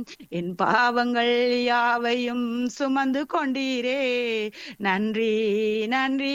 என் பாவங்கள் யாவையும் சுமந்து கொண்டீரே நன்றி நன்றி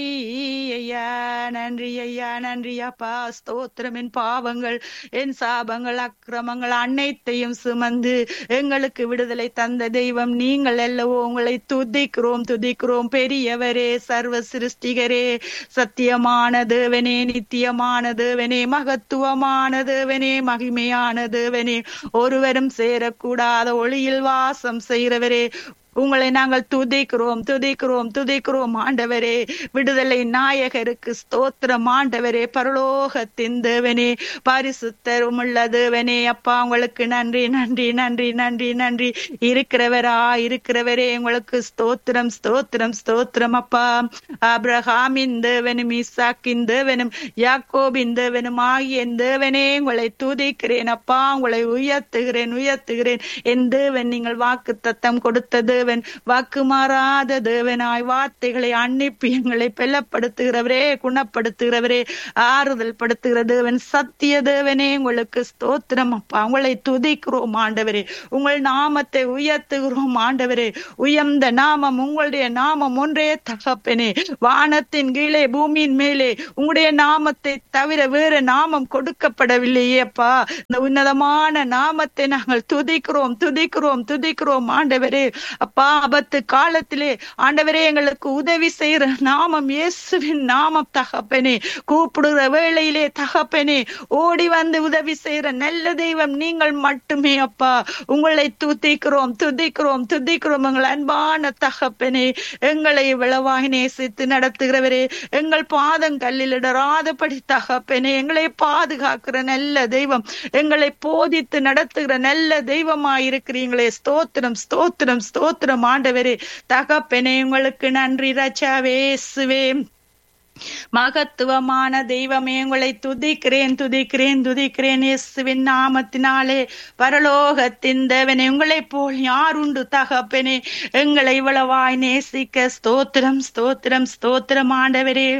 ஐயா நன்றி ஐயா நன்றி அப்பா ஸ்தோத்திரம் என் பாவங்கள் என் சாபங்கள் அக்கிரமங்கள் அனைத்தையும் சுமந்து எங்களுக்கு விடுதலை தந்த தெய்வம் நீங்கள் அல்லவோ உங்களை துதிக்கிறோம் துதிக்கிறோம் பெரியவரே சர்வ சிருஷ்டிகரே சத்தியமான தேவனே நித்தியமான தேவனே மகத்துவமான தேவனே மகிமையான தேவனே ஒருவரும் சேரக்கூடாத ஒளியில் வாசம் செய்கிறவரே உங்களை நாங்கள் துதிக்கிறோம் துதிக்கிறோம் துதிக்கிறோம் ஆண்டவரே விடுதலை நாயகருக்கு ஸ்தோத்திரம் ஆண்டவரே பரலோகத்தின் தேவனே பரிசுத்தர் உமுள்ள தேவனே அப்பா உங்களுக்கு நன்றி நன்றி நன்றி நன்றி நன்றி இருக்கிறவரா இருக்கிறவரே உங்களுக்கு ஸ்தோத்திரம் ஸ்தோத்திரம் ஸ்தோத்திரம் அப்பா அப்ரஹாமின் தேவனும் ஈசாக்கின் தேவனும் யாக்கோபின் தேவனும் ஆகிய என் தேவனே உங்களை துதிக்கிறேன் அப்பா உங்களை உயர்த்துகிறேன் உயர்த்துகிறேன் என் தேவன் நீங்கள் வாக்கு தத்தம் கொடுத்த தேவன் வாக்கு மாறாத தேவனாய் வார்த்தைகளை அன்னிப்பி எங்களை பெல்லப்படுத்துகிறவரே குணப்படுத்துகிறவரே ஆறுதல் படுத்துகிற தேவன் சத்திய தேவனே உங்களுக்கு ஸ்தோத்திரம் அப்பா உங்களை துதிக்கிறோம் ஆண்டவரே உங்கள் நாமத்தை உயர்த்துகிறோம் ஆண்டவரே உயர்ந்த நாமம் உங்களுடைய நாமம் ஒன்றே தகப்பனே வானத்தின் கீழே பூமியின் மேலே உங்களுடைய நாமத்தை தவிர வேற நாமம் கொடுக்கப்படவில்லையே அப்பா இந்த உன்னதமான நாமத்தை நாங்கள் துதிக்கிறோம் துதிக்கிறோம் துதிக்கிறோம் ஆண்டவரே அப்பா ஆபத்து காலத்திலே ஆண்டவரே எங்களுக்கு உதவி செய்யற நாமம் இயேசுவின் நாமம் தகப்பனே கூப்பிடுற வேளையிலே தகப்பனே ஓடி வந்து உதவி செய்யற நல்ல தெய்வம் நீங்கள் மட்டுமே அப்பா உங்களை துதிக்கிறோம் துதிக்கிறோம் துதிக்கிறோம் எங்கள் அன்பான தகப்பனே எங்களை விளவாய் நேசித்து நடத்துகிறவரே எங்கள் பாதம் கல்லில் இடராதபடி தகப்பனே எங்களை பாதுகாக்கிற நல்ல தெய்வம் எங்களை போதித்து நடத்துகிற நல்ல தெய்வமாயிருக்கிறீங்களே ஸ்தோத்திரம் ஸ்தோத்திரம் ஸ்தோத்திரம் ஆண்டவரே தகப்பனே உங்களுக்கு நன்றி ரச்சாவே சுவே மகத்துவமான தெய்வமே உங்களை துதிக்கிறேன் துதிக்கிறேன் துதிக்கிறேன் இயேசுவின் நாமத்தினாலே பரலோகத்தின் தேவனே உங்களை போல் யார் உண்டு தகப்பனே எங்களை இவ்வளவாய் நேசிக்க ஸ்தோத்திரம் ஸ்தோத்திரம் ஸ்தோத்திரம் ஆண்டவரே